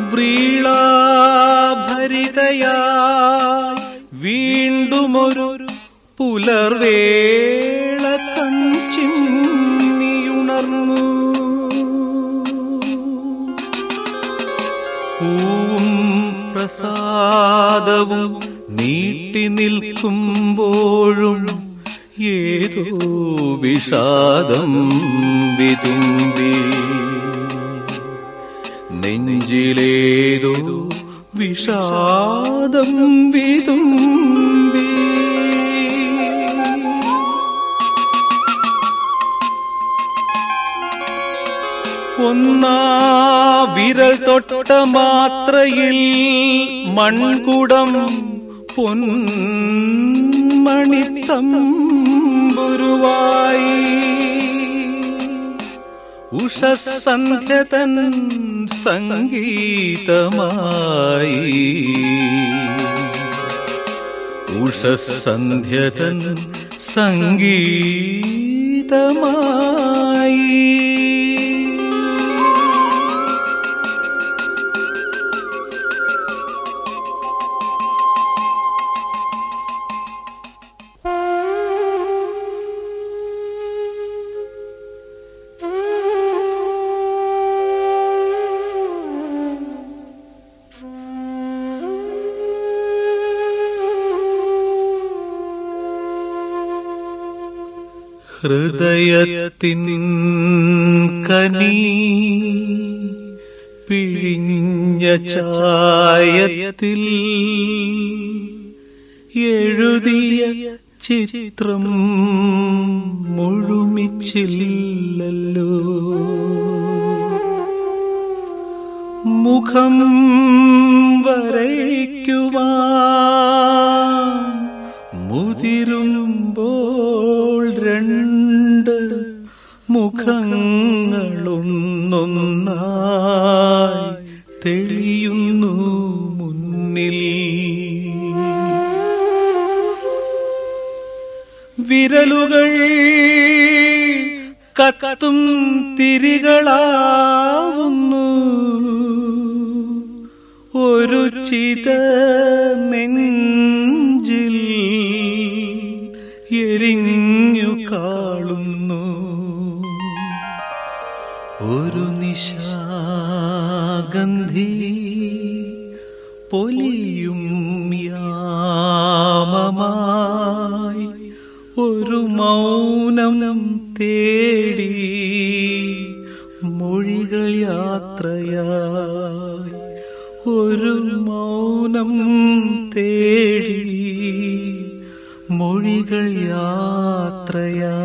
വ്രീളാഭരിതയായി വീണ്ടുമൊരു പുലർവേള കൺചിമ്മിയുണർന്നു പൂവും പ്രസാദവും നീട്ടി നിൽക്കുമ്പോഴും ഏതോ വിഷാദം വിതുമ്പി നെഞ്ചിലേതോ വിഷാദം വിതുമ്പി ഒന്നാ വിരൽ തൊട്ട മാത്രയിൽ മൺകുടം പൊന്മണിത്തമ്പുരുവായി ഉഷസന്ധ്യതൻ സംഗീതമായി ഉഷസന്ധ്യതൻ സംഗീതമായി ഹൃദയത്തിൻ കനി പിഴിഞ്ഞ ചായത്തിൽ എഴുതിയ ചിത്രം മുഴുമിച്ചില്ലല്ലോ മുഖം വരയ്ക്കുവാൻ മുതിരുമ്പോൾ രണ്ട് മുഖങ്ങളൊന്നൊന്നായി തെളിയുന്നു മുന്നിൽ വിരലുകൾ കത്തും തിരികളാവുന്നു ഒരു ചിത നെഞ്ചിൽ എരിഞ്ഞു കാളുന്നു ഒരു നിശാഗന്ധി പൊലിയും യാമമായി ഒരു മൗനം തേടി മൊഴികൾ യാത്രയായി ഒരു മൗനം തേടി മൊഴികൾ യാത്രയായി